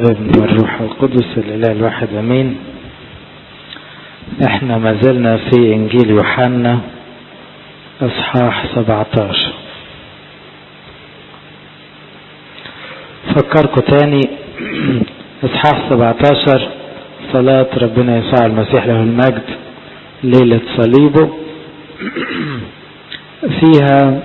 والابن والروح القدس الإله الواحد أمين احنا ما زلنا في إنجيل يوحنا إصحاح 17 فكركم تاني إصحاح 17 صلاة ربنا يسوع المسيح له المجد ليلة صليبه فيها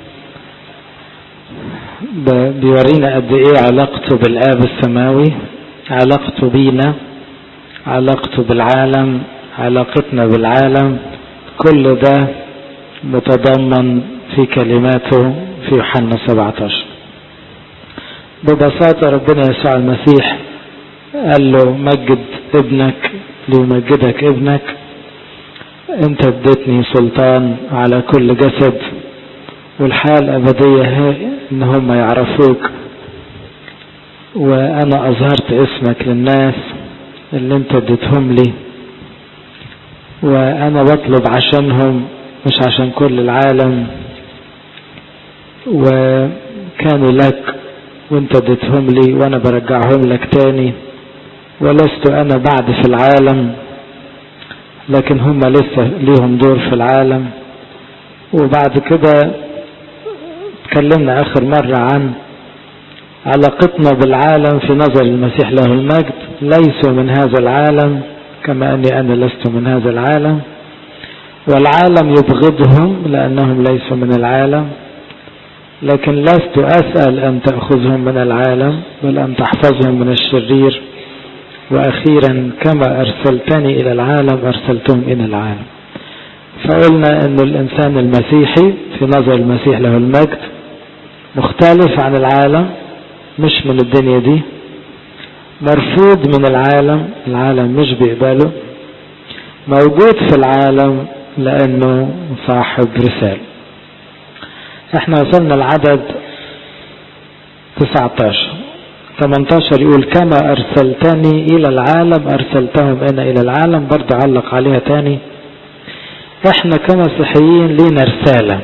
بيورينا قد ايه علاقته بالآب السماوي علاقته بينا علاقته بالعالم علاقتنا بالعالم كل ده متضمن في كلماته في يوحنا 17 ببساطة ربنا يسوع المسيح قال له مجد ابنك ليمجدك ابنك انت اديتني سلطان على كل جسد والحياة الأبدية هي إن هم يعرفوك وأنا أظهرت اسمك للناس اللي أنت اديتهم لي وأنا بطلب عشانهم مش عشان كل العالم وكانوا لك وانت اديتهم لي وانا برجعهم لك تاني ولست انا بعد في العالم لكن هم لسه ليهم دور في العالم وبعد كده اتكلمنا اخر مرة عن علاقتنا بالعالم في نظر المسيح له المجد ليسوا من هذا العالم كما اني انا لست من هذا العالم والعالم يبغضهم لانهم ليسوا من العالم لكن لست اسأل ان تأخذهم من العالم بل ان تحفظهم من الشرير واخيرا كما ارسلتني الى العالم ارسلتهم الى العالم فقلنا ان الانسان المسيحي في نظر المسيح له المجد مختلف عن العالم مش من الدنيا دي مرفوض من العالم العالم مش بيقبله موجود في العالم لانه صاحب رسالة احنا وصلنا العدد 19 18 يقول كما ارسلتني الى العالم ارسلتهم انا الى العالم برضه علق عليها تاني احنا كمسيحيين لينا رسالة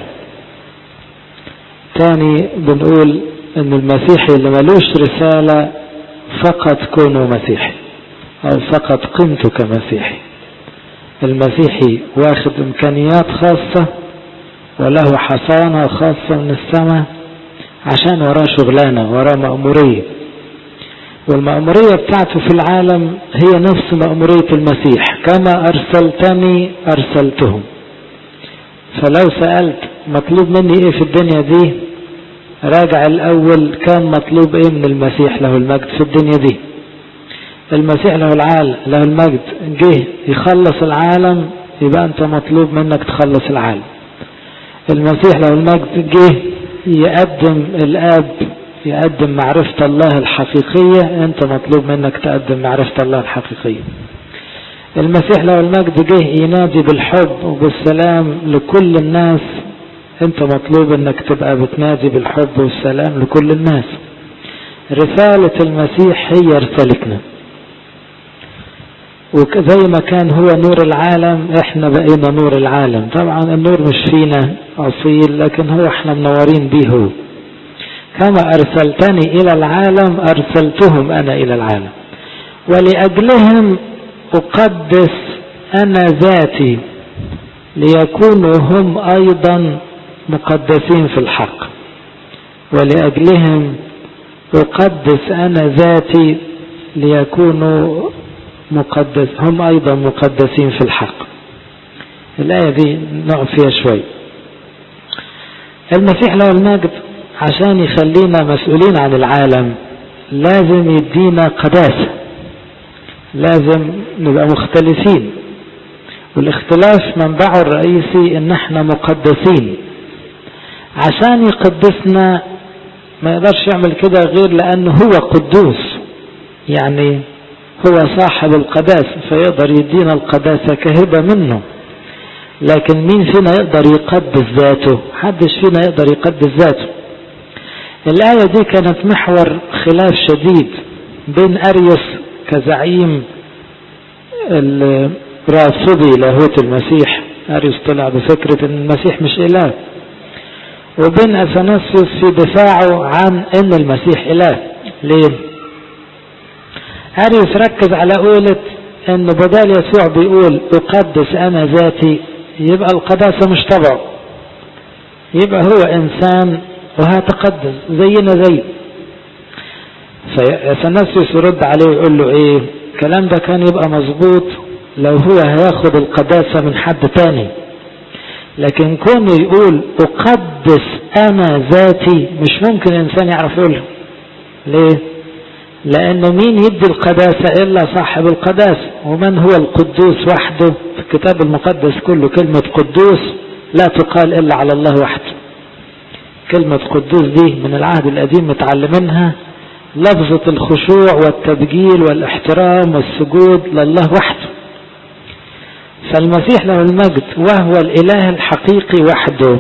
تاني بنقول ان المسيحي اللي ملوش رسالة فقط كونه مسيحي او فقط قيمته كمسيحي المسيحي واخد امكانيات خاصة وله حصانة خاصة من السماء عشان وراه شغلانة وراه مأمورية والمأمورية بتاعته في العالم هي نفس مأمورية المسيح كما أرسلتني أرسلتهم فلو سألت مطلوب مني ايه في الدنيا دي راجع الأول كان مطلوب ايه من المسيح له المجد في الدنيا دي المسيح له العالم له المجد جه يخلص العالم يبقى انت مطلوب منك تخلص العالم المسيح له المجد جه يقدم الآب يقدم معرفة الله الحقيقية انت مطلوب منك تقدم معرفة الله الحقيقية المسيح له المجد جه ينادي بالحب وبالسلام لكل الناس انت مطلوب انك تبقى بتنادي بالحب والسلام لكل الناس رسالة المسيح هي رسالتنا وزي ما كان هو نور العالم احنا بقينا نور العالم طبعا النور مش فينا اصيل لكن هو احنا منورين به هو كما ارسلتني الى العالم ارسلتهم انا الى العالم ولاجلهم اقدس انا ذاتي ليكونوا هم ايضا مقدسين في الحق ولأجلهم أقدس أنا ذاتي ليكونوا مقدس هم أيضا مقدسين في الحق الآية دي نقف فيها شوي المسيح له المجد عشان يخلينا مسؤولين عن العالم لازم يدينا قداسة لازم نبقى مختلفين والاختلاف منبعه الرئيسي ان احنا مقدسين عشان يقدسنا ما يقدرش يعمل كده غير لانه هو قدوس يعني هو صاحب القداسة فيقدر يدينا القداسة كهبة منه لكن مين فينا يقدر يقدس ذاته حدش فينا يقدر يقدس ذاته الآية دي كانت محور خلاف شديد بين أريوس كزعيم رافضي لاهوت المسيح أريوس طلع بفكرة أن المسيح مش إله وبين أثناسيوس في دفاعه عن أن المسيح إله ليه؟ أريوس ركز على قولة أن بدال يسوع بيقول أقدس أنا ذاتي يبقى القداسة مش طبعه يبقى هو إنسان وهتقدس زينا زي فاثناسيوس يرد عليه ويقول له ايه الكلام ده كان يبقى مظبوط لو هو هياخد القداسة من حد تاني لكن كونه يقول أقدس أنا ذاتي مش ممكن إنسان يعرف يقولها ليه؟ لأنه مين يدي القداسة إلا صاحب القداسة ومن هو القدوس وحده في الكتاب المقدس كله كلمة قدوس لا تقال إلا على الله وحده كلمة قدوس دي من العهد القديم متعلمينها لفظة الخشوع والتبجيل والاحترام والسجود لله وحده فالمسيح له المجد وهو الإله الحقيقي وحده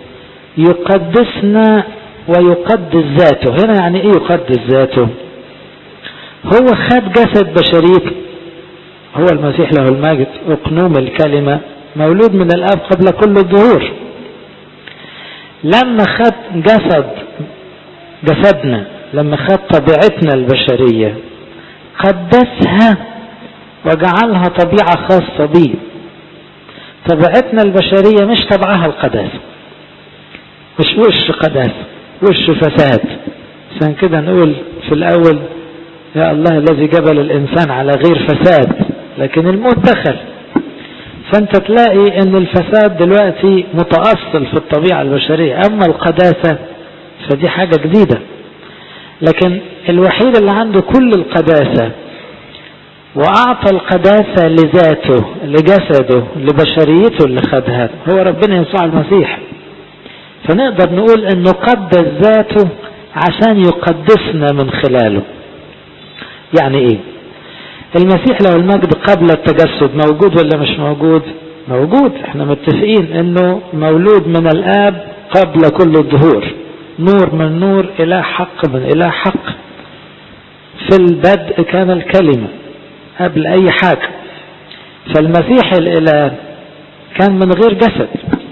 يقدسنا ويقدس ذاته هنا يعني ايه يقدس ذاته هو خد جسد بشريته هو المسيح له المجد اقنوم الكلمة مولود من الاب قبل كل الظهور لما خد جسد جسدنا لما خد طبيعتنا البشرية قدسها وجعلها طبيعة خاصة بيه طبيعتنا البشرية مش طبعها القداسة مش وش قداسة وش فساد عشان كده نقول في الأول يا الله الذي جبل الإنسان على غير فساد لكن الموت دخل فأنت تلاقي أن الفساد دلوقتي متأصل في الطبيعة البشرية أما القداسة فدي حاجة جديدة لكن الوحيد اللي عنده كل القداسة وأعطى القداسة لذاته لجسده لبشريته اللي خدها هو ربنا يسوع المسيح فنقدر نقول انه قدس ذاته عشان يقدسنا من خلاله يعني ايه المسيح له المجد قبل التجسد موجود ولا مش موجود موجود احنا متفقين انه مولود من الاب قبل كل الظهور نور من نور اله حق من اله حق في البدء كان الكلمة قبل اي حاجة فالمسيح الاله كان من غير جسد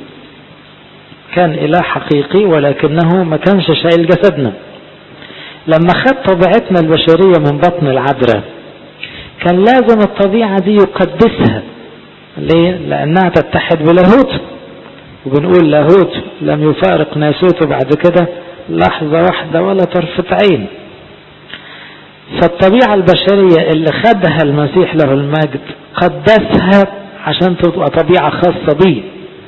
كان إله حقيقي ولكنه ما كانش شايل جسدنا لما خد طبيعتنا البشرية من بطن العذراء كان لازم الطبيعة دي يقدسها ليه؟ لأنها تتحد بلاهوت وبنقول لاهوت لم يفارق ناسوته بعد كده لحظة واحدة ولا طرفة عين فالطبيعة البشرية اللي خدها المسيح له المجد قدسها عشان تبقى طبيعة خاصة بيه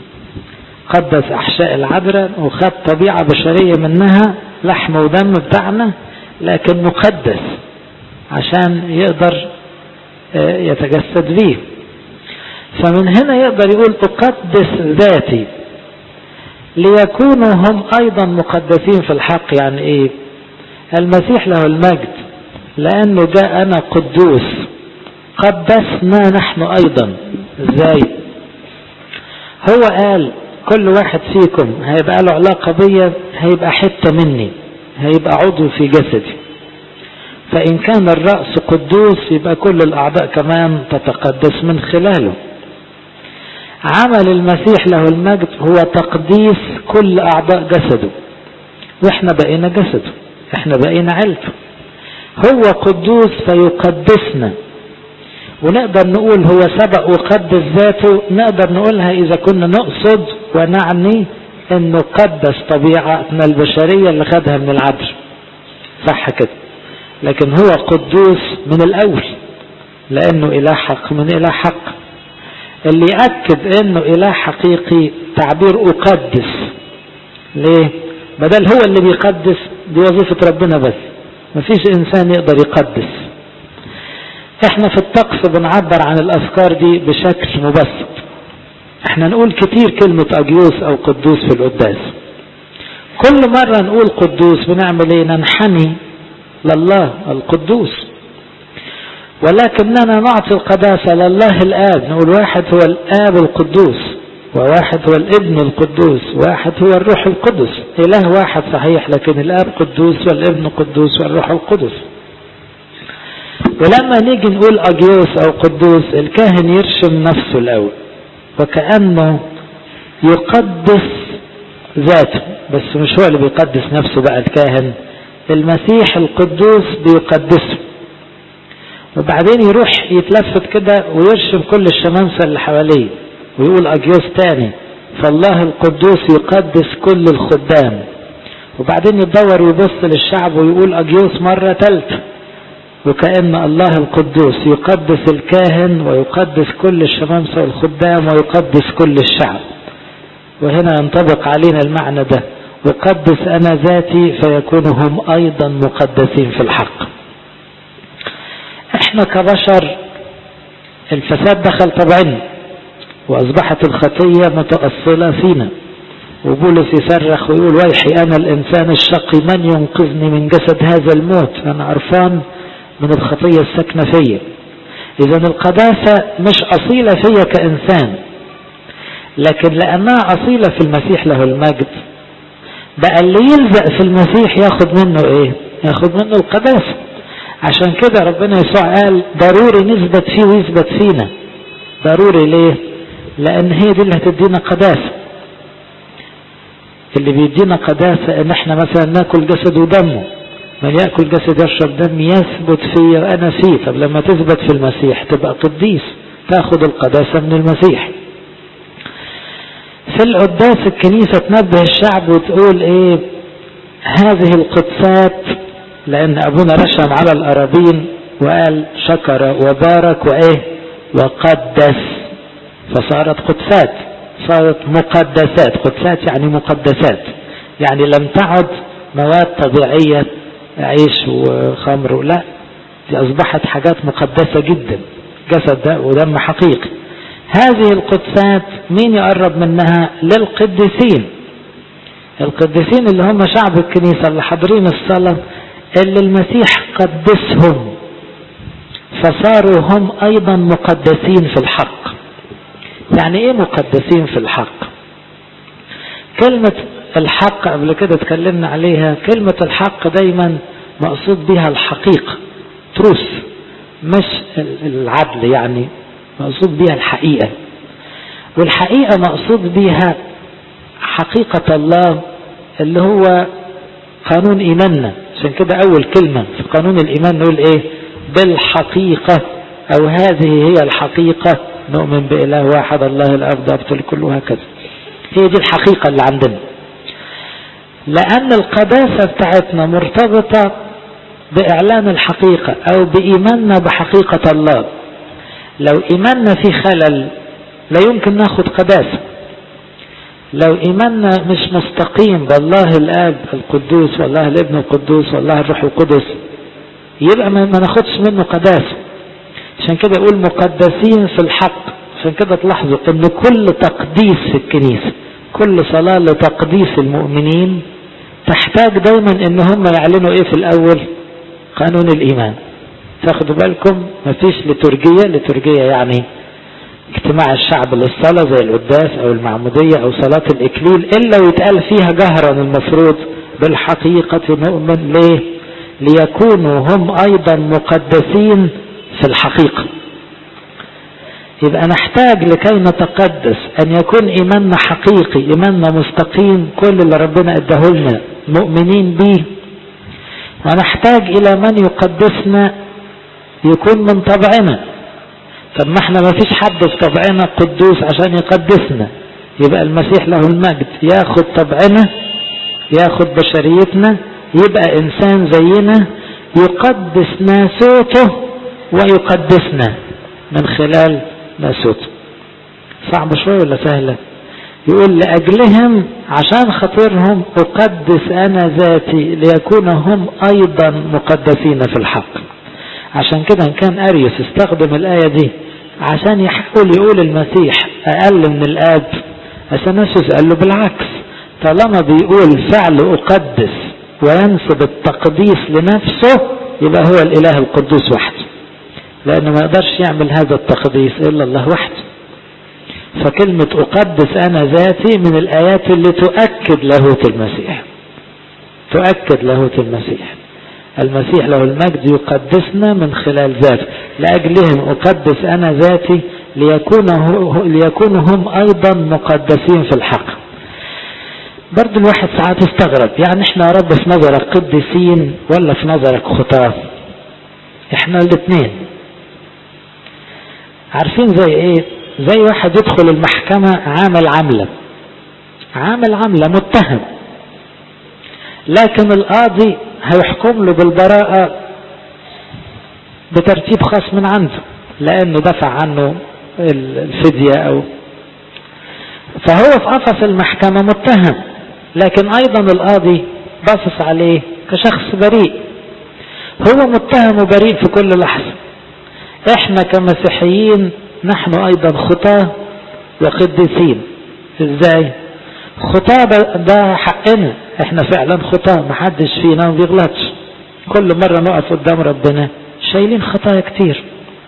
قدس أحشاء العذراء وخد طبيعة بشرية منها لحم ودم بتاعنا لكن مقدس عشان يقدر يتجسد به فمن هنا يقدر يقول أقدس ذاتي ليكونوا هم أيضا مقدسين في الحق يعني إيه المسيح له المجد لأنه جاءنا قدوس قدسنا نحن أيضا ازاي هو قال كل واحد فيكم هيبقى له علاقة بيا هيبقى حتة مني هيبقى عضو في جسدي فإن كان الرأس قدوس يبقى كل الأعضاء كمان تتقدس من خلاله عمل المسيح له المجد هو تقديس كل أعضاء جسده وإحنا بقينا جسده إحنا بقينا عيلته هو قدوس فيقدسنا ونقدر نقول هو سبق وقدس ذاته نقدر نقولها إذا كنا نقصد ونعني انه قدس طبيعتنا البشرية اللي خدها من العدل صح كده لكن هو قدوس من الاول لانه اله حق من اله حق اللي يأكد انه اله حقيقي تعبير اقدس ليه بدل هو اللي بيقدس دي وظيفة ربنا بس مفيش انسان يقدر يقدس احنا في الطقس بنعبر عن الافكار دي بشكل مبسط احنا نقول كتير كلمة اجيوس او قدوس في القداس كل مرة نقول قدوس بنعمل ايه ننحني لله القدوس ولكننا نعطي القداسة لله الآب نقول واحد هو الآب القدوس وواحد هو الابن القدوس واحد هو الروح القدس إله واحد صحيح لكن الآب قدوس والابن قدوس والروح القدس ولما نيجي نقول أجيوس أو قدوس الكاهن يرشم نفسه الأول وكأنه يقدس ذاته بس مش هو اللي بيقدس نفسه بقى الكاهن المسيح القدوس بيقدسه وبعدين يروح يتلفت كده ويرشم كل الشمامسة اللي حواليه ويقول أجيوس تاني فالله القدوس يقدس كل الخدام وبعدين يدور ويبص للشعب ويقول أجيوس مرة ثالثة وكأن الله القدوس يقدس الكاهن ويقدس كل الشمامسة والخدام ويقدس كل الشعب وهنا ينطبق علينا المعنى ده أقدس أنا ذاتي فيكون هم أيضا مقدسين في الحق احنا كبشر الفساد دخل طبعنا وأصبحت الخطية متأصلة فينا وبولس يصرخ ويقول ويحي أنا الإنسان الشقي من ينقذني من جسد هذا الموت أنا عرفان من الخطية الساكنة فيا إذا القداسة مش أصيلة فيا كإنسان لكن لأنها أصيلة في المسيح له المجد بقى اللي يلزق في المسيح ياخد منه ايه ياخد منه القداسة عشان كده ربنا يسوع قال ضروري نثبت فيه ويثبت فينا ضروري ليه لان هي دي اللي هتدينا قداسة اللي بيدينا قداسة ان احنا مثلا ناكل جسد ودمه من يأكل جسد يشرب دم يثبت فيه وأنا فيه طب لما تثبت في المسيح تبقى قديس تاخد القداسة من المسيح في القداس الكنيسة تنبه الشعب وتقول ايه هذه القدسات لان ابونا رشم على الارابين وقال شكر وبارك وايه وقدس فصارت قدسات صارت مقدسات قدسات يعني مقدسات يعني لم تعد مواد طبيعية عيش وخمر لا دي اصبحت حاجات مقدسة جدا جسد ده ودم حقيقي هذه القدسات مين يقرب منها للقديسين القديسين اللي هم شعب الكنيسة اللي حاضرين الصلاة اللي المسيح قدسهم فصاروا هم ايضا مقدسين في الحق يعني ايه مقدسين في الحق كلمة الحق قبل كده اتكلمنا عليها كلمة الحق دايما مقصود بها الحقيقة تروس مش العدل يعني مقصود بها الحقيقة والحقيقة مقصود بها حقيقة الله اللي هو قانون إيماننا عشان كده أول كلمة في قانون الإيمان نقول إيه بالحقيقة أو هذه هي الحقيقة نؤمن بإله واحد الله الأب ضابط الكل وهكذا هي دي الحقيقة اللي عندنا لأن القداسة بتاعتنا مرتبطة بإعلان الحقيقة أو بإيماننا بحقيقة الله لو إيماننا في خلل لا يمكن ناخد قداسة لو إيماننا مش مستقيم بالله الآب القدوس والله الابن القدوس والله الروح القدس يبقى ما ناخدش منه قداسة عشان كده يقول مقدسين في الحق عشان كده تلاحظوا ان كل تقديس في الكنيسة كل صلاة لتقديس المؤمنين تحتاج دايما ان هم يعلنوا ايه في الاول قانون الايمان تاخدوا بالكم مفيش لترجية لترجية يعني اجتماع الشعب للصلاة زي القداس او المعمودية او صلاة الاكليل الا ويتقال فيها جهرا المفروض بالحقيقة نؤمن ليه ليكونوا هم ايضا مقدسين في الحقيقة يبقى نحتاج لكي نتقدس ان يكون ايماننا حقيقي ايماننا مستقيم كل اللي ربنا اداهولنا مؤمنين به ونحتاج الى من يقدسنا يكون من طبعنا طب ما احنا ما فيش حد في طبعنا قدوس عشان يقدسنا يبقى المسيح له المجد ياخد طبعنا ياخد بشريتنا يبقى انسان زينا يقدس ناسوته ويقدسنا من خلال ناسوته صعب شوية ولا سهلة يقول لأجلهم عشان خاطرهم أقدس أنا ذاتي ليكون هم أيضا مقدسين في الحق عشان كده إن كان أريوس استخدم الآية دي عشان يحاول يقول المسيح أقل من الآب أثناسيوس قال له بالعكس طالما بيقول فعل أقدس وينسب التقديس لنفسه يبقى هو الإله القدوس وحده لأنه ما يقدرش يعمل هذا التقديس إلا الله وحده فكلمة أقدس أنا ذاتي من الآيات اللي تؤكد لاهوت المسيح تؤكد لاهوت المسيح المسيح له المجد يقدسنا من خلال ذاته لأجلهم أقدس أنا ذاتي ليكونوا ليكونوا هم أيضا مقدسين في الحق برضو الواحد ساعات يستغرب يعني احنا يا رب في نظرك قديسين ولا في نظرك خطاة احنا الاثنين عارفين زي ايه زي واحد يدخل المحكمة عامل عملة عامل عملة متهم لكن القاضي هيحكم له بالبراءة بترتيب خاص من عنده لانه دفع عنه الفدية او فهو في قفص المحكمة متهم لكن ايضا القاضي باصص عليه كشخص بريء هو متهم وبريء في كل لحظة احنا كمسيحيين نحن ايضا خطاة وقديسين ازاي خطاة ده حقنا احنا فعلا خطاة محدش فينا ما بيغلطش كل مرة نقف قدام ربنا شايلين خطايا كتير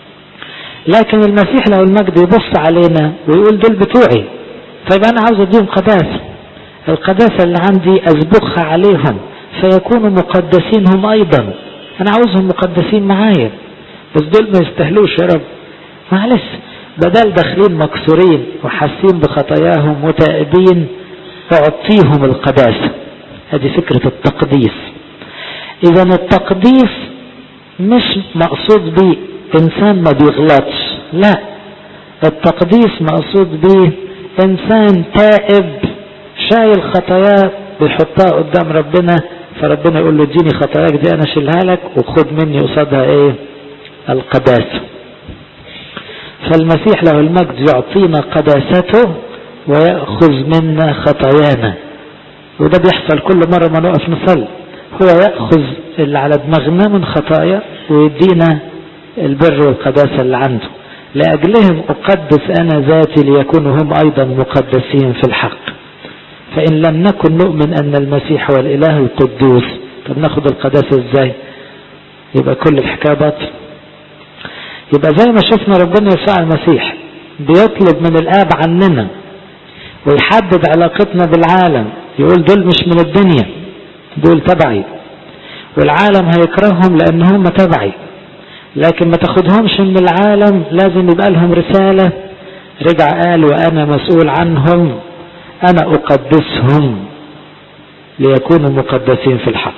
لكن المسيح له المجد يبص علينا ويقول دول بتوعي طيب انا عاوز اديهم قداسة القداسة اللي عندي اسبقها عليهم فيكونوا مقدسين هم ايضا انا عاوزهم مقدسين معايا بس دول ما يستاهلوش يا رب معلش بدل داخلين مكسورين وحاسين بخطاياهم وتائبين اعطيهم القداسة هذه فكرة التقديس اذا التقديس مش مقصود به انسان ما بيغلطش لا التقديس مقصود به انسان تائب شايل خطاياه بيحطها قدام ربنا فربنا يقول له اديني خطاياك دي انا اشيلها لك وخد مني قصادها ايه القداسة فالمسيح له المجد يعطينا قداسته ويأخذ منا خطايانا وده بيحصل كل مرة ما نقف نصلي هو يأخذ اللي على دماغنا من خطايا ويدينا البر والقداسة اللي عنده لأجلهم أقدس أنا ذاتي ليكونوا هم أيضا مقدسين في الحق فإن لم نكن نؤمن أن المسيح هو الإله القدوس طب ناخد القداسة إزاي يبقى كل الحكاية باطل يبقى زي ما شفنا ربنا يسوع المسيح بيطلب من الآب عننا ويحدد علاقتنا بالعالم يقول دول مش من الدنيا دول تبعي والعالم هيكرههم لأن هم تبعي لكن ما تاخدهمش من العالم لازم يبقى لهم رسالة رجع قال وأنا مسؤول عنهم أنا أقدسهم ليكونوا مقدسين في الحق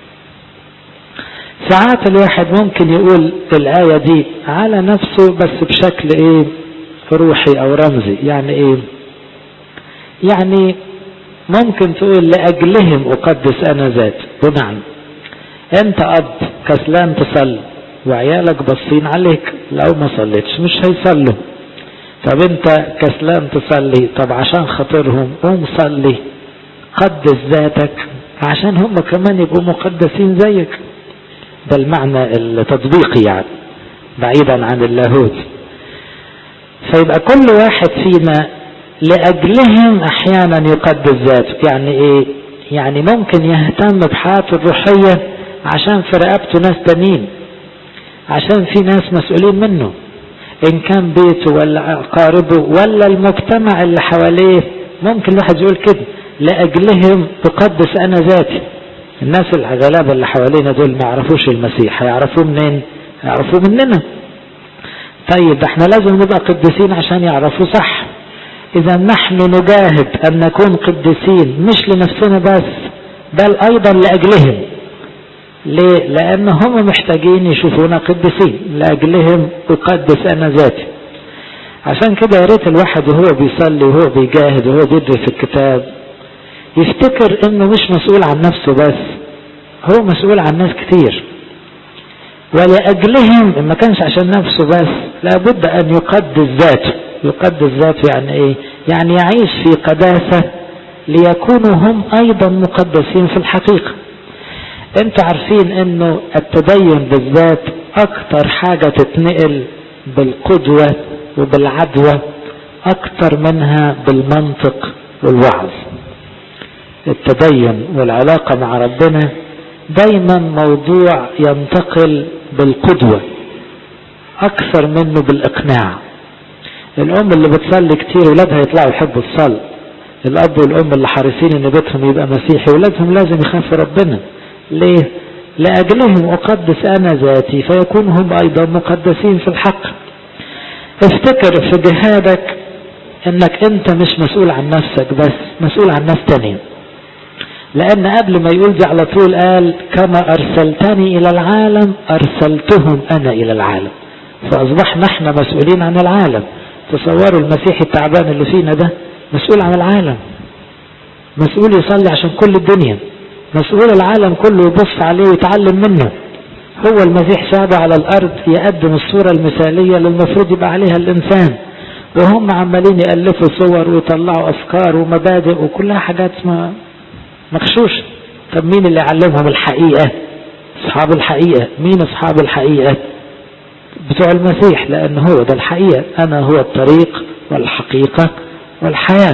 ساعات الواحد ممكن يقول الآية دي على نفسه بس بشكل ايه روحي او رمزي يعني ايه يعني ممكن تقول لأجلهم أقدس أنا ذاتي بمعنى أنت أب كسلان تصلي وعيالك باصين عليك لو ما صليتش مش هيصلوا طب أنت كسلان تصلي طب عشان خاطرهم قوم صلي قدس ذاتك عشان هم كمان يبقوا مقدسين زيك ده المعنى التطبيقي يعني بعيدا عن اللاهوت فيبقى كل واحد فينا لأجلهم أحيانا يقدس ذاته يعني إيه يعني ممكن يهتم بحياته الروحية عشان في رقبته ناس تانيين عشان في ناس مسؤولين منه إن كان بيته ولا أقاربه ولا المجتمع اللي حواليه ممكن الواحد يقول كده لأجلهم تقدس أنا ذاتي الناس الغلابة اللي حوالينا دول ما يعرفوش المسيح هيعرفوه منين هيعرفوه مننا طيب احنا لازم نبقى قديسين عشان يعرفوه صح اذا نحن نجاهد ان نكون قديسين مش لنفسنا بس بل ايضا لاجلهم ليه لان هم محتاجين يشوفونا قديسين لاجلهم اقدس انا ذاتي عشان كده يا ريت الواحد وهو بيصلي وهو بيجاهد وهو بيدرس الكتاب يفتكر انه مش مسؤول عن نفسه بس هو مسؤول عن ناس كتير ولأجلهم ما كانش عشان نفسه بس لابد أن يقدس ذاته يقدس ذاته يعني إيه يعني يعيش في قداسة ليكونوا هم أيضا مقدسين في الحقيقة انتوا عارفين انه التدين بالذات اكتر حاجة تتنقل بالقدوة وبالعدوى اكتر منها بالمنطق والوعظ التدين والعلاقة مع ربنا دايما موضوع ينتقل بالقدوة أكثر منه بالإقناع الأم اللي بتصلي كتير ولادها يطلعوا يحبوا الصلاة الأب والأم اللي حارسين إن بيتهم يبقى مسيحي ولادهم لازم يخافوا ربنا ليه؟ لأجلهم أقدس أنا ذاتي فيكون هم أيضا مقدسين في الحق افتكر في جهادك انك انت مش مسؤول عن نفسك بس مسؤول عن ناس تانيين لأن قبل ما يقول دي على طول قال كما أرسلتني إلى العالم أرسلتهم أنا إلى العالم فأصبحنا احنا مسؤولين عن العالم تصوروا المسيح التعبان اللي فينا ده مسؤول عن العالم مسؤول يصلي عشان كل الدنيا مسؤول العالم كله يبص عليه ويتعلم منه هو المسيح سابه على الأرض يقدم الصورة المثالية اللي المفروض يبقى عليها الإنسان وهم عمالين يألفوا صور ويطلعوا أفكار ومبادئ وكلها حاجات ما مغشوشة طب مين اللي علمهم الحقيقة أصحاب الحقيقة مين أصحاب الحقيقة بتوع المسيح لأن هو ده الحقيقة أنا هو الطريق والحقيقة والحياة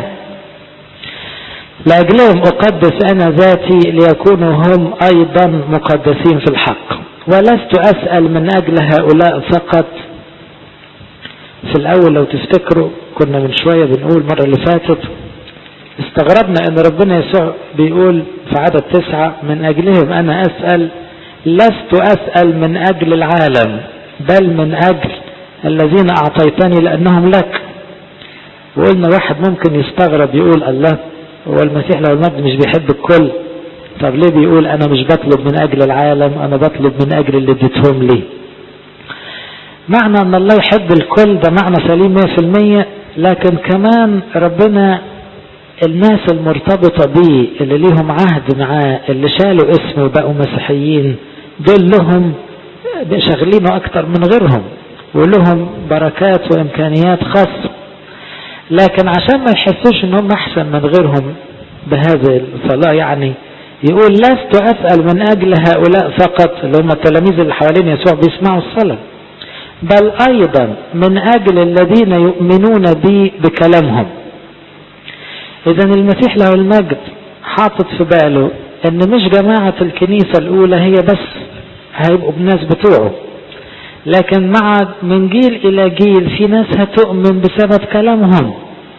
لأجلهم أقدس أنا ذاتي ليكونوا هم أيضا مقدسين في الحق ولست أسأل من أجل هؤلاء فقط في الأول لو تفتكروا كنا من شوية بنقول مرة اللي فاتت استغربنا أن ربنا يسوع بيقول في عدد تسعة من أجلهم أنا أسأل لست أسأل من أجل العالم بل من أجل الذين أعطيتني لأنهم لك وقلنا واحد ممكن يستغرب يقول الله هو المسيح لو المجد مش بيحب الكل طب ليه بيقول أنا مش بطلب من أجل العالم أنا بطلب من أجل اللي اديتهم لي معنى أن الله يحب الكل ده معنى سليم 100% لكن كمان ربنا الناس المرتبطة بيه اللي ليهم عهد معاه اللي شالوا اسمه وبقوا مسيحيين دول لهم شغلينه أكتر من غيرهم ولهم بركات وإمكانيات خاصة لكن عشان ما يحسوش انهم احسن من غيرهم بهذه الصلاة يعني يقول لست اسأل من اجل هؤلاء فقط اللي هم التلاميذ اللي حوالين يسوع بيسمعوا الصلاة بل ايضا من اجل الذين يؤمنون بي بكلامهم اذا المسيح له المجد حاطط في باله ان مش جماعة الكنيسة الاولى هي بس هيبقوا بالناس بتوعه لكن مع من جيل إلى جيل في ناس هتؤمن بسبب كلامهم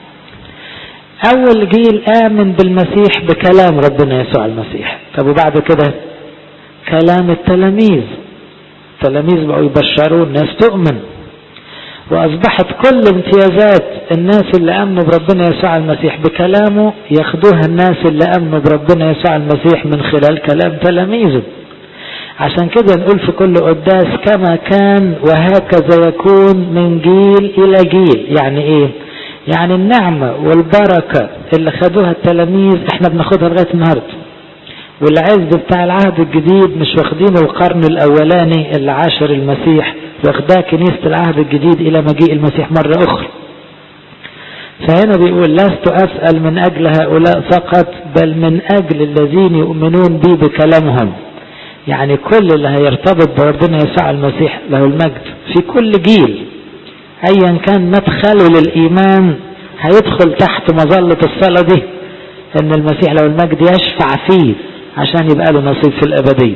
أول جيل آمن بالمسيح بكلام ربنا يسوع المسيح طب وبعد كده كلام التلاميذ التلاميذ بقوا يبشروا الناس تؤمن وأصبحت كل امتيازات الناس اللي أمنوا بربنا يسوع المسيح بكلامه ياخدوها الناس اللي أمنوا بربنا يسوع المسيح من خلال كلام تلاميذه عشان كده نقول في كل قداس كما كان وهكذا يكون من جيل إلى جيل يعني إيه يعني النعمة والبركة اللي خدوها التلاميذ احنا بناخدها لغاية النهاردة والعز بتاع العهد الجديد مش واخدينه القرن الأولاني اللي عاشر المسيح واخداه كنيسة العهد الجديد إلى مجيء المسيح مرة أخرى فهنا بيقول لست أسأل من أجل هؤلاء فقط بل من أجل الذين يؤمنون بي بكلامهم يعني كل اللي هيرتبط بربنا يسوع المسيح له المجد في كل جيل ايا كان مدخله للايمان هيدخل تحت مظلة الصلاة دي ان المسيح له المجد يشفع فيه عشان يبقى له نصيب في الابدية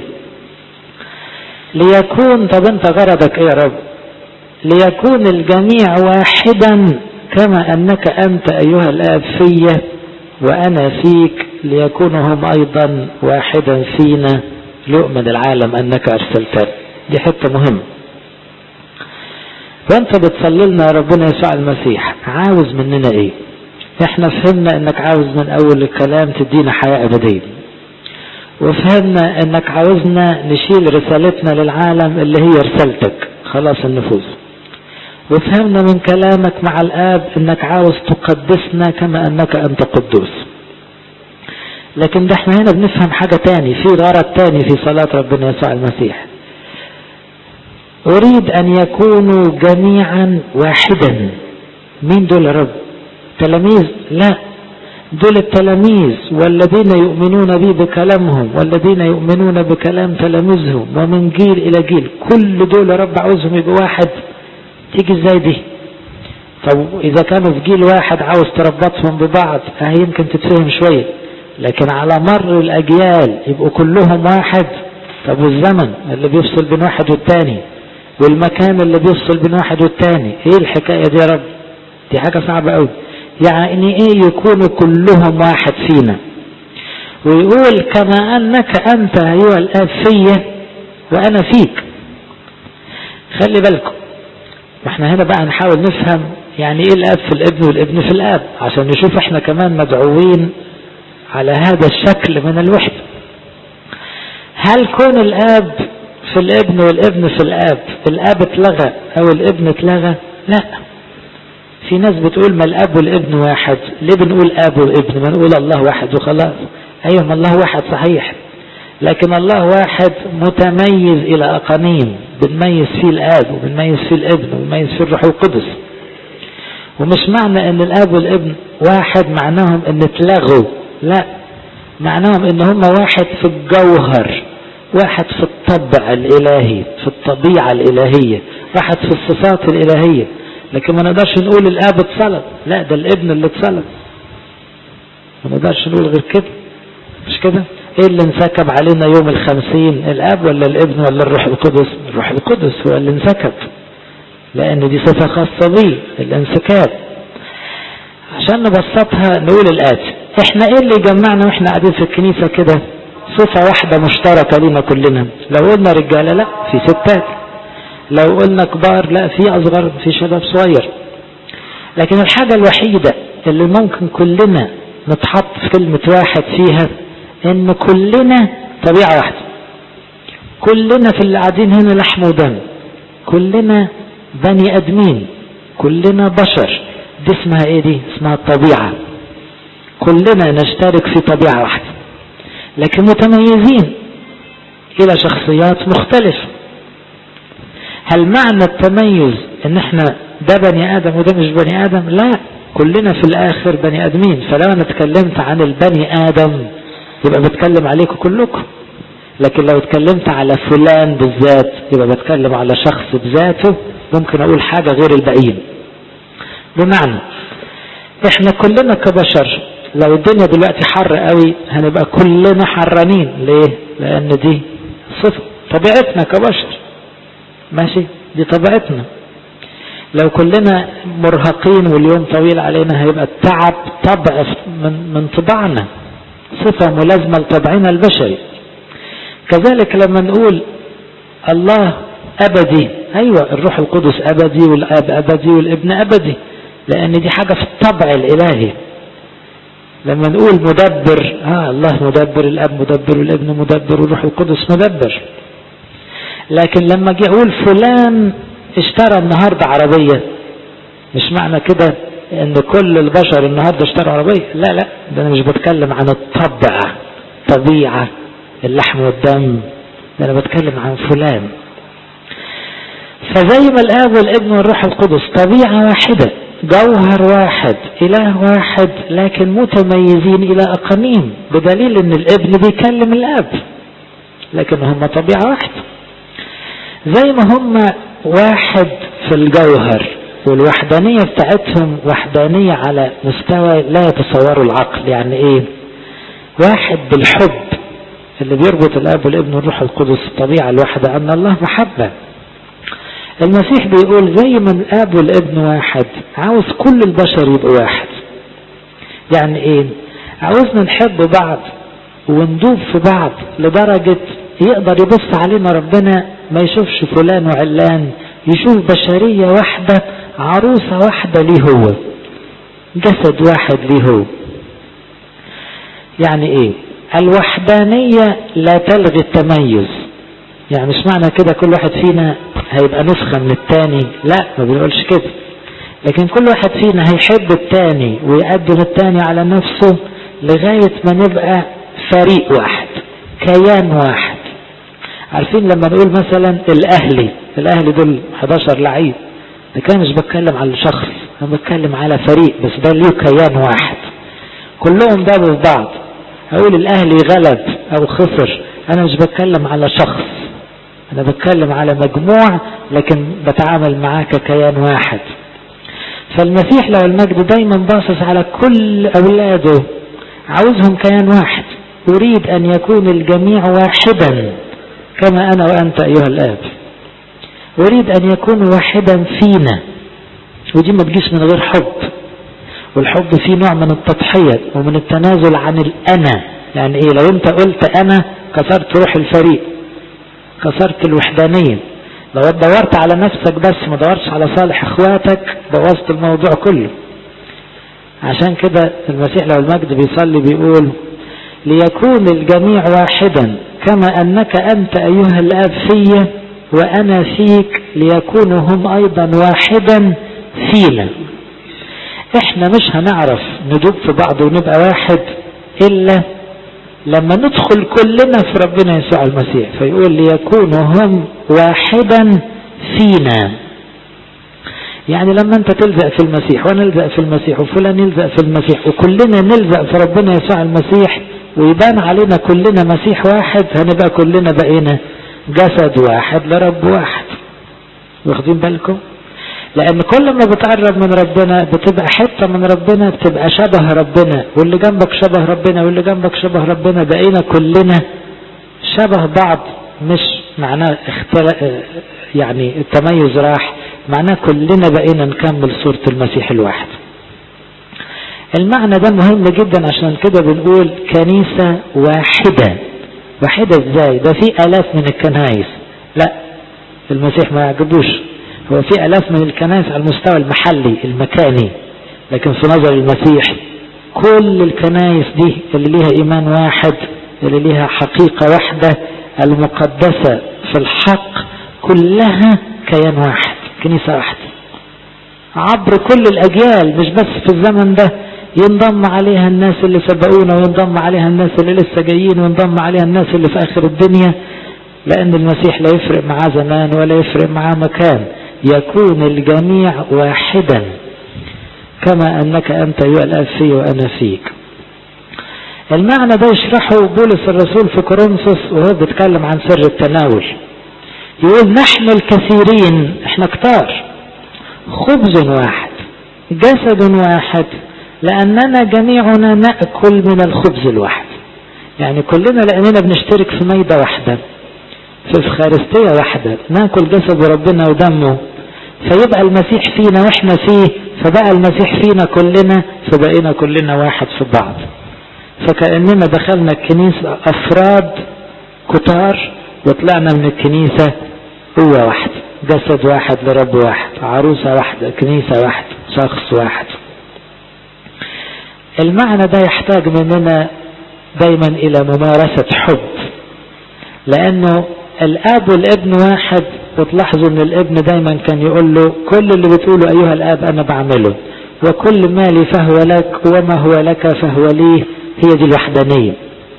ليكون طب انت غرضك ايه يا رب ليكون الجميع واحدا كما انك انت ايها الاب فيا وانا فيك ليكونوا هم ايضا واحدا فينا ليؤمن العالم انك ارسلتني دي حته مهمه وانت بتصلي لنا يا ربنا يسوع المسيح عاوز مننا ايه احنا فهمنا انك عاوز من اول الكلام تدينا حياه ابديه وفهمنا انك عاوزنا نشيل رسالتنا للعالم اللي هي رسالتك خلاص النفوس وفهمنا من كلامك مع الاب انك عاوز تقدسنا كما انك انت قدوس لكن ده احنا هنا بنفهم حاجة تاني في غرض تاني في صلاة ربنا يسوع المسيح أريد أن يكونوا جميعا واحدا مين دول يا رب تلاميذ لا دول التلاميذ والذين يؤمنون بي بكلامهم والذين يؤمنون بكلام تلاميذهم ومن جيل إلى جيل كل دول يا رب عاوزهم يبقوا واحد تيجي ازاي دي طب إذا كانوا في جيل واحد عاوز تربطهم ببعض اه يمكن تتفهم شوية لكن على مر الأجيال يبقوا كلهم واحد طب والزمن اللي بيفصل بين واحد والتاني والمكان اللي بيفصل بين واحد والتاني ايه الحكاية دي يا رب دي حاجة صعبة قوي يعني ايه يكونوا كلهم واحد فينا ويقول كما انك انت ايها الاب فيا وانا فيك خلي بالكم ما احنا هنا بقى نحاول نفهم يعني ايه الاب في الابن والابن في الاب عشان نشوف احنا كمان مدعوين على هذا الشكل من الوحدة هل كون الاب في الابن والابن في الاب الاب اتلغى او الابن اتلغى لا في ناس بتقول ما الاب والابن واحد ليه بنقول اب وابن ما نقول الله واحد وخلاص ايوه ما الله واحد صحيح لكن الله واحد متميز الى اقانيم بنميز فيه الاب وبنميز فيه الابن وبنميز فيه الروح القدس ومش معنى ان الاب والابن واحد معناهم ان اتلغوا لا معناهم ان هم واحد في الجوهر واحد في الطبع الالهي في الطبيعة الالهية واحد في الصفات الالهية لكن ما نقدرش نقول الاب اتصلب لا ده الابن اللي اتصلب ما نقدرش نقول غير كده مش كده ايه اللي انسكب علينا يوم الخمسين الاب ولا الابن ولا الروح القدس الروح القدس هو اللي انسكب لان دي صفة خاصة بيه الانسكاب عشان نبسطها نقول الاتي احنا ايه اللي يجمعنا واحنا قاعدين في الكنيسة كده صفة واحدة مشتركة لنا كلنا لو قلنا رجالة لا في ستات لو قلنا كبار لا في اصغر في شباب صغير لكن الحاجة الوحيدة اللي ممكن كلنا نتحط في كلمة واحد فيها ان كلنا طبيعة واحدة كلنا في اللي قاعدين هنا لحم ودم كلنا بني ادمين كلنا بشر دي اسمها ايه دي اسمها الطبيعة كلنا نشترك في طبيعة واحدة لكن متميزين الى شخصيات مختلفة هل معنى التميز ان احنا ده بني ادم وده مش بني ادم لا كلنا في الاخر بني ادمين فلو انا اتكلمت عن البني ادم يبقى بتكلم عليكم كلكم لكن لو اتكلمت على فلان بالذات يبقى بتكلم على شخص بذاته ممكن اقول حاجة غير الباقيين بمعنى احنا كلنا كبشر لو الدنيا دلوقتي حر قوي هنبقى كلنا حرانين ليه لان دي صفة طبيعتنا كبشر ماشي دي طبيعتنا لو كلنا مرهقين واليوم طويل علينا هيبقى التعب طبع من, من طبعنا صفة ملازمة لطبعنا البشري كذلك لما نقول الله أبدي أيوة الروح القدس أبدي والآب أبدي والابن أبدي لأن دي حاجة في الطبع الإلهي لما نقول مدبر آه الله مدبر الأب مدبر والابن مدبر والروح القدس مدبر لكن لما أجي أقول فلان اشترى النهاردة عربية مش معنى كده ان كل البشر النهاردة اشتروا عربية لا لا ده انا مش بتكلم عن الطبع طبيعة اللحم والدم ده انا بتكلم عن فلان فزي ما الاب والابن والروح القدس طبيعة واحدة جوهر واحد اله واحد لكن متميزين الى اقانيم بدليل ان الابن بيكلم الاب لكن هم طبيعة واحدة زي ما هم واحد في الجوهر والوحدانية بتاعتهم وحدانية على مستوى لا يتصوره العقل يعني ايه واحد بالحب اللي بيربط الاب والابن والروح القدس الطبيعة الواحدة ان الله محبة المسيح بيقول زي ما الاب والابن واحد عاوز كل البشر يبقوا واحد يعني ايه عاوزنا نحب بعض وندوب في بعض لدرجة يقدر يبص علينا ربنا ما يشوفش فلان وعلان يشوف بشرية واحدة عروسة واحدة ليه هو جسد واحد ليه هو يعني ايه الوحدانية لا تلغي التميز يعني مش معنى كده كل واحد فينا هيبقى نسخة من التاني لا ما بنقولش كده لكن كل واحد فينا هيحب التاني ويقدم التاني على نفسه لغاية ما نبقى فريق واحد كيان واحد عارفين لما نقول مثلا الاهلي الاهلي دول 11 لعيب ده كان مش بتكلم على شخص انا بتكلم على فريق بس ده ليه كيان واحد كلهم دابوا في بعض اقول الاهلي غلب او خسر انا مش بتكلم على شخص انا بتكلم على مجموع لكن بتعامل معاه ككيان واحد فالمسيح لو المجد دايما باصص على كل اولاده عاوزهم كيان واحد اريد ان يكون الجميع واحدا كما انا وانت ايها الاب اريد ان يكون واحدا فينا ودي ما تجيش من غير حب والحب فيه نوع من التضحية ومن التنازل عن الانا يعني ايه لو انت قلت انا كسرت روح الفريق كسرت الوحدانية لو دورت على نفسك بس ما دورتش على صالح اخواتك بوظت الموضوع كله عشان كده المسيح لو المجد بيصلي بيقول ليكون الجميع واحدا كما أنك أنت أيها الآب في وأنا فيك ليكونوا هم أيضا واحدا فينا احنا مش هنعرف ندوب في بعض ونبقى واحد إلا لما ندخل كلنا في ربنا يسوع المسيح فيقول ليكونوا هم واحدا فينا يعني لما انت تلزق في المسيح وانا الزق في المسيح وفلان يلزق في المسيح وكلنا نلزق في ربنا يسوع المسيح ويبان علينا كلنا مسيح واحد هنبقى كلنا بقينا جسد واحد لرب واحد واخدين بالكم لان كل ما بتقرب من ربنا بتبقى حتة من ربنا بتبقى شبه ربنا واللي جنبك شبه ربنا واللي جنبك شبه ربنا بقينا كلنا شبه بعض مش معناه اختل... يعني التميز راح معناه كلنا بقينا نكمل صورة المسيح الواحد المعنى ده مهم جدا عشان كده بنقول كنيسة واحدة واحدة ازاي ده في الاف من الكنايس لا المسيح ما يعجبوش هو في الاف من الكنائس على المستوى المحلي المكاني لكن في نظر المسيح كل الكنائس دي اللي ليها ايمان واحد اللي ليها حقيقة واحدة المقدسة في الحق كلها كيان واحد كنيسة واحدة عبر كل الاجيال مش بس في الزمن ده ينضم عليها الناس اللي سبقونا وينضم عليها الناس اللي لسه جايين وينضم عليها الناس اللي في اخر الدنيا لان المسيح لا يفرق معاه زمان ولا يفرق معاه مكان يكون الجميع واحدا كما انك انت ايها الاب في وانا فيك المعنى ده يشرحه بولس الرسول في كورنثوس وهو بيتكلم عن سر التناول يقول نحن الكثيرين احنا كتار خبز واحد جسد واحد لأننا جميعنا نأكل من الخبز الواحد يعني كلنا لأننا بنشترك في ميدة واحدة في فخارستية واحدة ناكل جسد ربنا ودمه فيبقى المسيح فينا واحنا فيه فبقى المسيح فينا كلنا فبقينا كلنا واحد في بعض فكأننا دخلنا الكنيسة أفراد كتار وطلعنا من الكنيسة قوة واحدة جسد واحد لرب واحد عروسة واحدة كنيسة واحدة شخص واحد المعنى ده يحتاج مننا دايما الى ممارسة حب لانه الاب والابن واحد وتلاحظوا ان الابن دايما كان يقول له كل اللي بتقوله ايها الاب انا بعمله وكل ما لي فهو لك وما هو لك فهو لي هي دي الوحدانية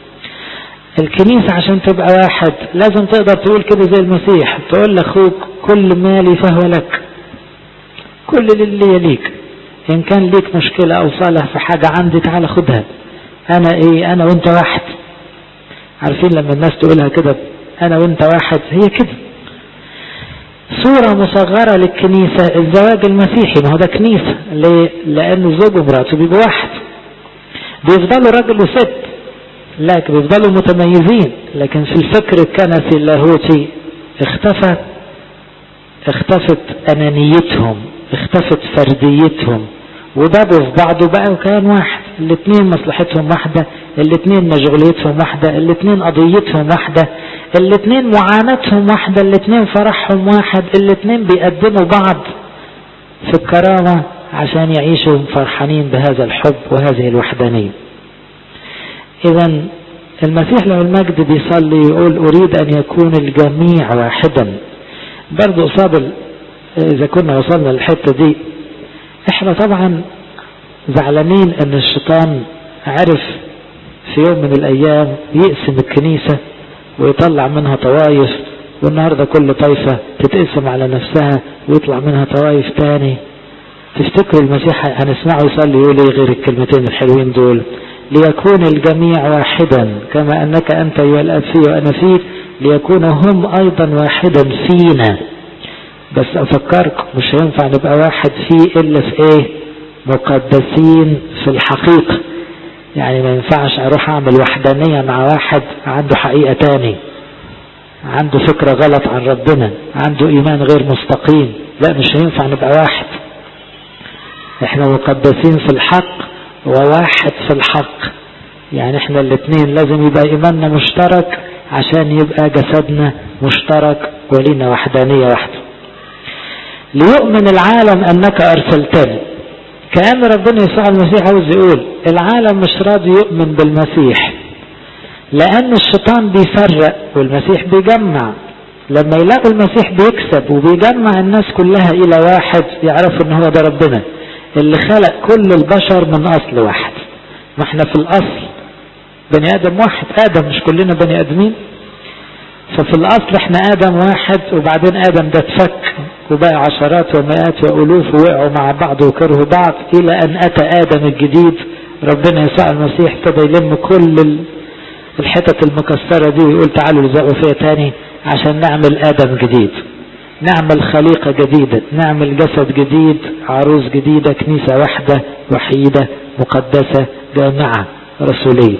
الكنيسة عشان تبقى واحد لازم تقدر تقول كده زي المسيح تقول لاخوك كل مالي فهو لك كل اللي ليك ان كان ليك مشكلة او صالح في حاجة عندي تعال خدها انا ايه انا وانت واحد عارفين لما الناس تقولها كده انا وانت واحد هي كده صورة مصغرة للكنيسة الزواج المسيحي ما هو ده كنيسة ليه؟ لأن الزوج ومراته بيبقوا واحد بيفضلوا راجل وست لكن بيفضلوا متميزين لكن في الفكر الكنسي اللاهوتي اختفى اختفت أنانيتهم اختفت فرديتهم وبابوا في بعض وبقوا كيان واحد الاثنين مصلحتهم واحدة الاثنين مشغوليتهم واحدة الاثنين قضيتهم واحدة الاثنين معاناتهم واحدة الاثنين فرحهم واحد الاثنين بيقدموا بعض في الكرامة عشان يعيشوا فرحانين بهذا الحب وهذه الوحدانية اذا المسيح له المجد بيصلي يقول اريد ان يكون الجميع واحدا برضو قصاد اذا كنا وصلنا للحتة دي احنا طبعا زعلانين ان الشيطان عرف في يوم من الايام يقسم الكنيسة ويطلع منها طوائف والنهاردة كل طائفة تتقسم على نفسها ويطلع منها طوائف تاني تفتكروا المسيح هنسمعه يصلي يقول ايه غير الكلمتين الحلوين دول ليكون الجميع واحدا كما انك انت ايها الاب في وانا فيك ليكون هم ايضا واحدا فينا بس افكركم مش هينفع نبقى واحد فيه الا في ايه مقدسين في الحقيقة يعني ما ينفعش اروح اعمل وحدانية مع واحد عنده حقيقة تاني عنده فكرة غلط عن ربنا عنده ايمان غير مستقيم لا مش هينفع نبقى واحد احنا مقدسين في الحق وواحد في الحق يعني احنا الاثنين لازم يبقى ايماننا مشترك عشان يبقى جسدنا مشترك ولينا وحدانية واحدة ليؤمن العالم انك ارسلتني كأن ربنا يسوع المسيح عاوز يقول العالم مش راضي يؤمن بالمسيح لأن الشيطان بيفرق والمسيح بيجمع لما يلاقوا المسيح بيكسب وبيجمع الناس كلها إلى واحد يعرفوا إن هو ده ربنا اللي خلق كل البشر من أصل واحد ما احنا في الأصل بني آدم واحد آدم مش كلنا بني آدمين ففي الأصل احنا آدم واحد وبعدين آدم ده اتفك وبقى عشرات ومئات وألوف ووقعوا مع بعض وكرهوا بعض إلى أن أتى آدم الجديد ربنا يسوع المسيح ابتدى يلم كل الحتت المكسرة دي ويقول تعالوا لزقوا فيها تاني عشان نعمل آدم جديد نعمل خليقة جديدة نعمل جسد جديد عروس جديدة كنيسة واحدة وحيدة مقدسة جامعة رسولية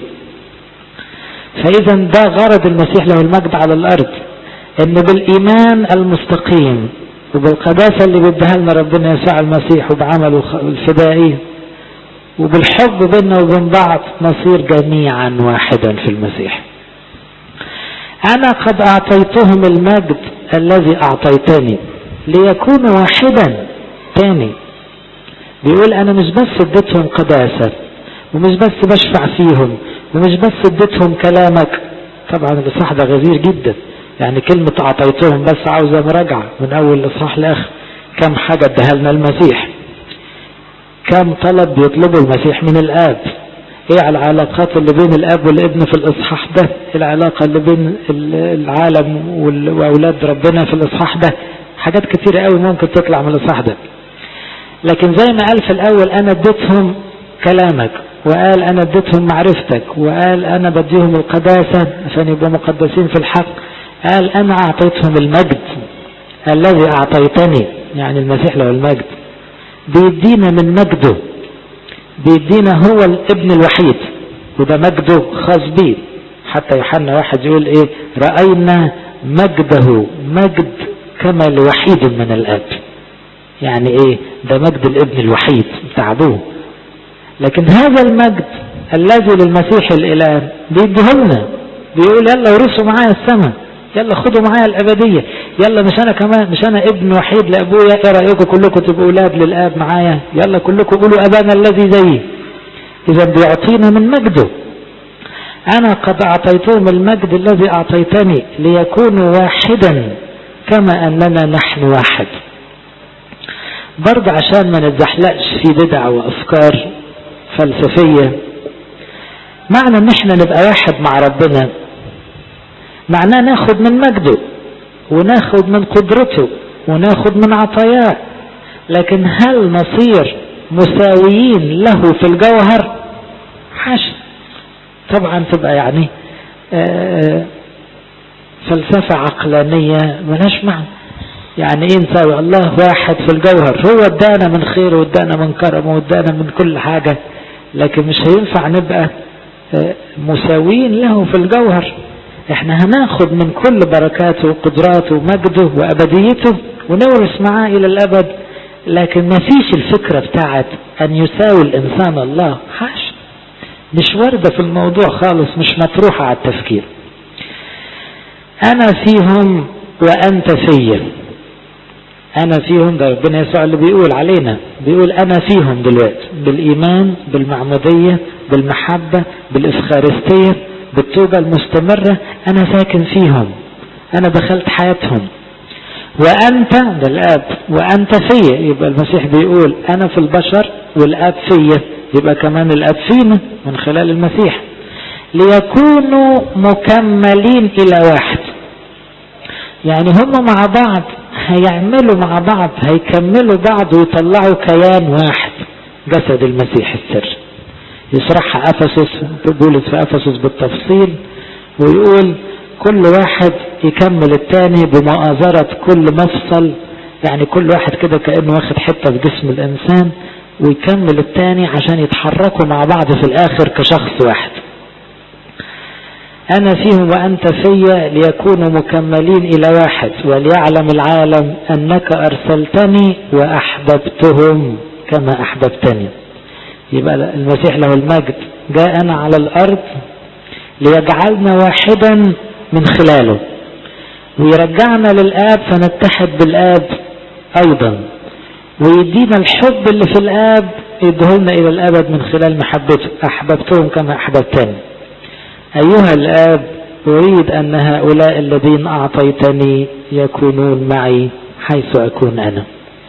فإذا ده غرض المسيح له المجد على الأرض إن بالإيمان المستقيم وبالقداسة اللي بيديها لنا ربنا يسوع المسيح وبعمله الفدائي وبالحب بيننا وبين بعض نصير جميعا واحدا في المسيح أنا قد أعطيتهم المجد الذي أعطيتني ليكونوا واحدا تاني بيقول أنا مش بس اديتهم قداسة ومش بس بشفع فيهم ومش بس اديتهم كلامك طبعا الإصحاح ده غزير جدا يعني كلمة أعطيتهم بس عاوزة مراجعة من أول الإصحاح لآخر كم حاجة اداها لنا المسيح كم طلب بيطلبه المسيح من الآب ايه العلاقات اللي بين الاب والابن في الاصحاح ده العلاقة اللي بين العالم واولاد ربنا في الاصحاح ده حاجات كتيرة قوي ممكن تطلع من الاصحاح ده لكن زي ما قال في الاول انا اديتهم كلامك وقال انا اديتهم معرفتك وقال انا بديهم القداسة عشان يبقوا مقدسين في الحق قال انا اعطيتهم المجد الذي اعطيتني يعني المسيح له المجد بيدينا من مجده بيدينا هو الابن الوحيد وده مجده خاص بيه حتى يوحنا واحد يقول ايه رأينا مجده مجد كما لوحيد من الاب يعني ايه ده مجد الابن الوحيد بتاع ابوه لكن هذا المجد الذي للمسيح الاله بيديهولنا بيقول يلا ورثوا معايا السماء يلا خدوا معايا الابديه يلا مش انا كمان مش انا ابن وحيد لابويا ايه رايكم كلكم تبقوا اولاد للاب معايا يلا كلكم قولوا ابانا الذي زيي اذا بيعطينا من مجده انا قد اعطيتهم المجد الذي اعطيتني ليكونوا واحدا كما اننا نحن واحد برضه عشان ما نتزحلقش في بدع وافكار فلسفيه معنى ان احنا نبقى واحد مع ربنا معناه ناخد من مجده وناخد من قدرته وناخد من عطاياه لكن هل نصير مساويين له في الجوهر حاشا طبعا تبقى يعني فلسفة عقلانية ملهاش معنى يعني ايه نساوي الله واحد في الجوهر هو ادانا من خيره وادانا من كرمه وادانا من كل حاجة لكن مش هينفع نبقى مساويين له في الجوهر احنا هناخد من كل بركاته وقدراته ومجده وابديته ونورث معاه الى الابد لكن ما فيش الفكرة بتاعت ان يساوي الانسان الله حاش مش واردة في الموضوع خالص مش مطروحة على التفكير انا فيهم وانت فيا انا فيهم ده ربنا يسوع اللي بيقول علينا بيقول انا فيهم دلوقتي بالايمان بالمعمودية بالمحبة بالافخارستية بالتوبة المستمرة أنا ساكن فيهم أنا دخلت حياتهم وأنت ده الآب وأنت فيا يبقى المسيح بيقول أنا في البشر والآب فيا يبقى كمان الآب فينا من خلال المسيح ليكونوا مكملين إلى واحد يعني هم مع بعض هيعملوا مع بعض هيكملوا بعض ويطلعوا كيان واحد جسد المسيح السر يشرحها أفسس بولس في أفسس بالتفصيل ويقول كل واحد يكمل التاني بمؤازرة كل مفصل يعني كل واحد كده كأنه واخد حتة في جسم الإنسان ويكمل التاني عشان يتحركوا مع بعض في الآخر كشخص واحد أنا فيهم وأنت فيا ليكونوا مكملين إلى واحد وليعلم العالم أنك أرسلتني وأحببتهم كما أحببتني يبقى المسيح له المجد جاءنا على الأرض ليجعلنا واحدا من خلاله ويرجعنا للآب فنتحد بالآب أيضا ويدينا الحب اللي في الآب يدهلنا إلى الأبد من خلال محبته أحببتهم كما أحببتني أيها الآب أريد أن هؤلاء الذين أعطيتني يكونون معي حيث أكون أنا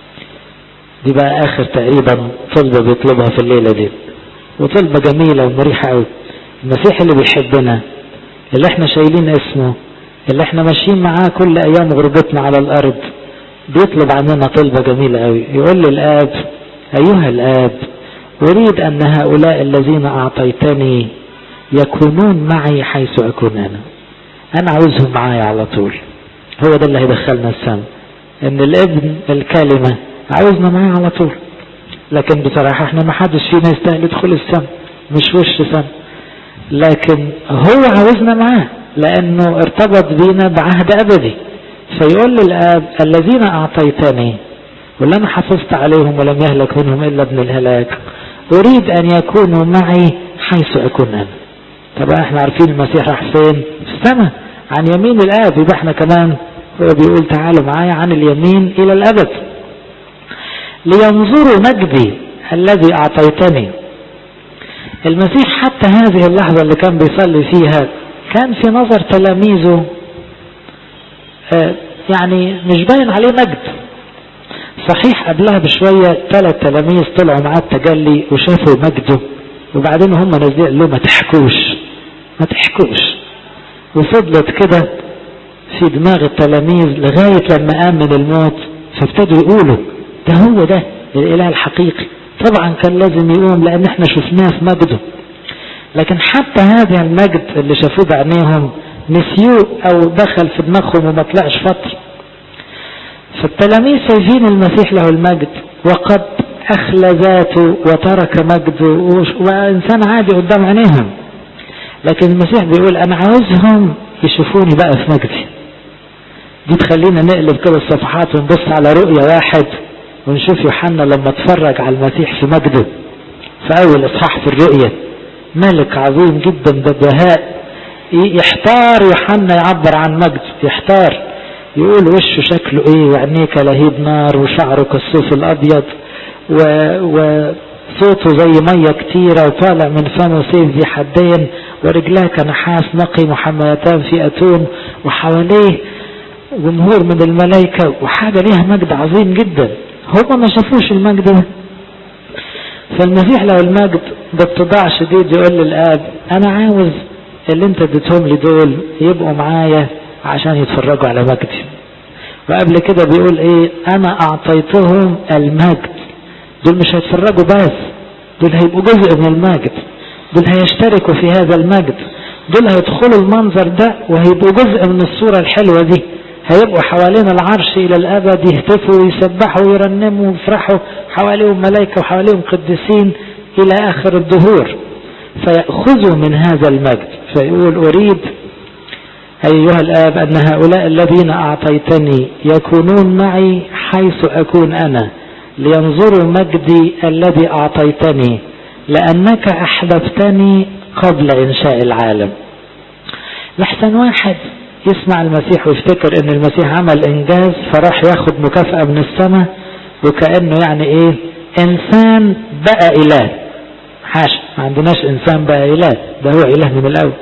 دي بقى آخر تقريبا طلبة بيطلبها في الليلة دي وطلبة جميلة ومريحة قوي المسيح اللي بيحبنا اللي احنا شايلين اسمه اللي احنا ماشيين معاه كل ايام غربتنا على الارض بيطلب عننا طلبة جميلة قوي يقول للآب أيها الآب أريد أن هؤلاء الذين أعطيتني يكونون معي حيث أكون أنا أنا عاوزهم معايا على طول هو ده اللي هيدخلنا السماء إن الابن الكلمة عاوزنا معاه على طول لكن بصراحة احنا ما حدش فينا يستاهل يدخل السماء مش وش سماء لكن هو عاوزنا معاه لأنه ارتبط بينا بعهد أبدي فيقول للآب الذين أعطيتني واللي أنا حفظت عليهم ولم يهلك منهم إلا ابن الهلاك أريد أن يكونوا معي حيث أكون أنا طبعا احنا عارفين المسيح راح فين في السماء عن يمين الآب يبقى احنا كمان هو بيقول تعالوا معايا عن اليمين إلى الأبد لينظروا مجدي الذي أعطيتني المسيح حتى هذه اللحظة اللي كان بيصلي فيها كان في نظر تلاميذه آه يعني مش باين عليه مجد صحيح قبلها بشوية ثلاث تلاميذ طلعوا معاه التجلي وشافوا مجده وبعدين هم نازلين قال له ما تحكوش ما تحكوش وفضلت كده في دماغ التلاميذ لغاية لما قام من الموت فابتدوا يقولوا ده هو ده الإله الحقيقي طبعا كان لازم يقوم لأن احنا شفناه في مجده لكن حتى هذا المجد اللي شافوه بعينيهم نسيوه أو دخل في دماغهم وما طلعش فترة فالتلاميذ شايفين المسيح له المجد وقد أخلى ذاته وترك مجده وإنسان عادي قدام عينيهم لكن المسيح بيقول أنا عاوزهم يشوفوني بقى في مجدي دي تخلينا نقلب كده الصفحات ونبص على رؤية واحد ونشوف يوحنا لما اتفرج على المسيح في مجده في أول إصحاح في الرؤية ملك عظيم جدا ببهاء يحتار يوحنا يعبر عن مجد يحتار يقول وشه شكله ايه وعينيه كلهيب نار وشعره كالصوف الابيض و... وصوته زي ميه كتيره وطالع من فمه سيف ذي حدين ورجلاه كنحاس نقي محميتان في اتون وحواليه جمهور من الملائكة وحاجة ليها مجد عظيم جدا هم ما شافوش المجد ده فالمسيح له المجد باتضاع شديد يقول للآب أنا عاوز اللي انت اديتهم لي دول يبقوا معايا عشان يتفرجوا على مجدي وقبل كده بيقول ايه انا اعطيتهم المجد دول مش هيتفرجوا بس دول هيبقوا جزء من المجد دول هيشتركوا في هذا المجد دول هيدخلوا المنظر ده وهيبقوا جزء من الصورة الحلوة دي هيبقوا حوالين العرش إلى الأبد يهتفوا ويسبحوا ويرنموا ويفرحوا حواليهم ملائكة وحواليهم قديسين إلى آخر الدهور فيأخذوا من هذا المجد فيقول أريد أيها الآب أن هؤلاء الذين أعطيتني يكونون معي حيث أكون أنا لينظروا مجدي الذي أعطيتني لأنك أحببتني قبل إنشاء العالم لحسن واحد يسمع المسيح ويفتكر ان المسيح عمل انجاز فراح ياخد مكافأة من السماء وكأنه يعني ايه انسان بقى اله حاشا ما عندناش انسان بقى اله ده هو اله من الاول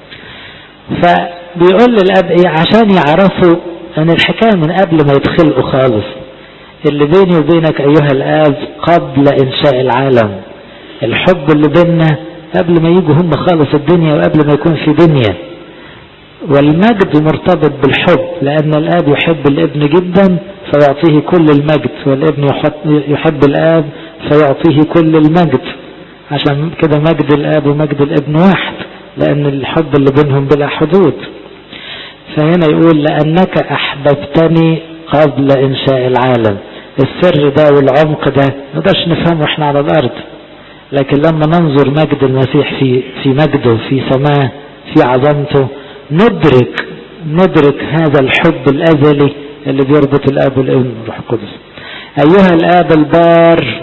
فبيقول للاب ايه عشان يعرفوا ان الحكاية من قبل ما يدخلوا خالص اللي بيني وبينك ايها الاب قبل انشاء العالم الحب اللي بيننا قبل ما يجوا هم خالص الدنيا وقبل ما يكون في دنيا والمجد مرتبط بالحب لأن الآب يحب الابن جدا فيعطيه كل المجد والابن يحب الآب فيعطيه كل المجد عشان كده مجد الآب ومجد الابن واحد لأن الحب اللي بينهم بلا حدود فهنا يقول لأنك أحببتني قبل إنشاء العالم السر ده والعمق ده نقدرش نفهمه احنا على الأرض لكن لما ننظر مجد المسيح في في مجده في سماه في عظمته ندرك ندرك هذا الحب الأزلي اللي بيربط الآب والابن والروح القدس أيها الآب البار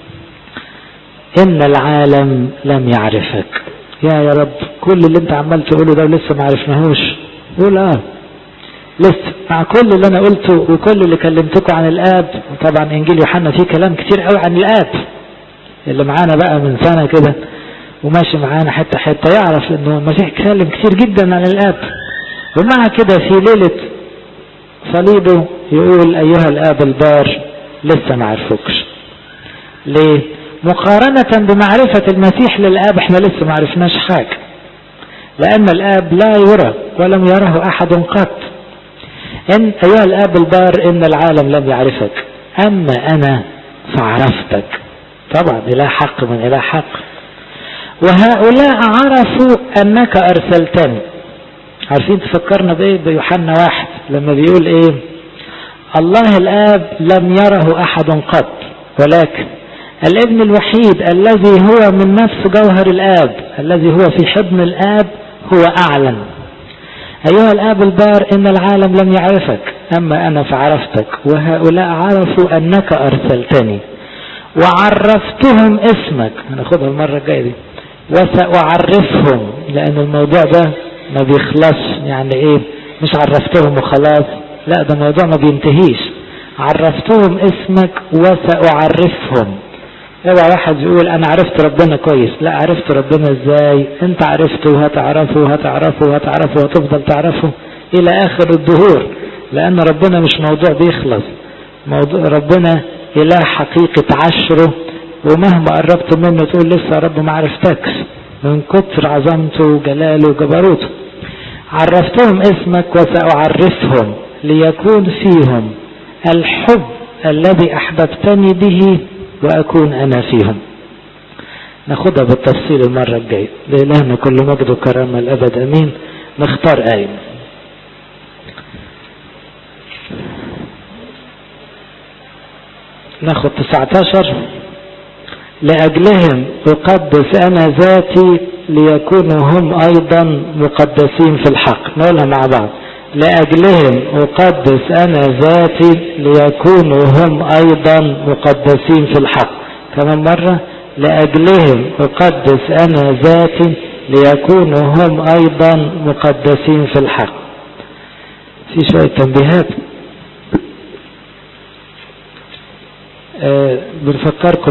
إن العالم لم يعرفك يا يا رب كل اللي انت عمال تقوله ده لسه ما عرفناهوش قول اه لسه مع كل اللي انا قلته وكل اللي كلمتكم عن الاب وطبعا انجيل يوحنا فيه كلام كتير قوي عن الاب اللي معانا بقى من سنة كده وماشي معانا حتة حتة يعرف انه المسيح اتكلم كتير جدا عن الاب ومع كده في ليلة صليبه يقول ايها الاب البار لسه ما عرفوكش ليه مقارنة بمعرفة المسيح للاب احنا لسه ما عرفناش حاجة لان الاب لا يرى ولم يره احد قط ان ايها الاب البار ان العالم لم يعرفك اما انا فعرفتك طبعا اله حق من اله حق وهؤلاء عرفوا انك ارسلتني عارفين تفكرنا بايه بيوحنا واحد لما بيقول ايه الله الاب لم يره احد قط ولكن الابن الوحيد الذي هو من نفس جوهر الاب الذي هو في حضن الاب هو اعلن ايها الاب البار ان العالم لم يعرفك اما انا فعرفتك وهؤلاء عرفوا انك ارسلتني وعرفتهم اسمك هناخدها المره الجايه دي وسأعرفهم لأن الموضوع ده ما بيخلصش يعني إيه مش عرفتهم وخلاص لا ده موضوع ما بينتهيش عرفتهم اسمك وسأعرفهم اوعى واحد يقول انا عرفت ربنا كويس لا عرفت ربنا ازاي انت عرفته وهتعرفه وهتعرفه وهتعرفه وهتفضل تعرفه الى اخر الدهور لان ربنا مش موضوع بيخلص موضوع ربنا اله حقيقة عشره ومهما قربت منه تقول لسه يا رب ما عرفتكش من كتر عظمته وجلاله وجبروته عرفتهم اسمك وسأعرفهم ليكون فيهم الحب الذي أحببتني به وأكون أنا فيهم ناخدها بالتفصيل المرة الجاية لإلهنا كل مجد وكرامة الأبد أمين نختار آية ناخد 19 لأجلهم أقدس أنا ذاتي ليكونوا هم أيضا مقدسين في الحق نقولها مع بعض لأجلهم أقدس أنا ذاتي ليكونوا هم أيضا مقدسين في الحق كمان مرة لأجلهم أقدس أنا ذاتي ليكونوا هم أيضا مقدسين في الحق في شوية تنبيهات أه بنفكركم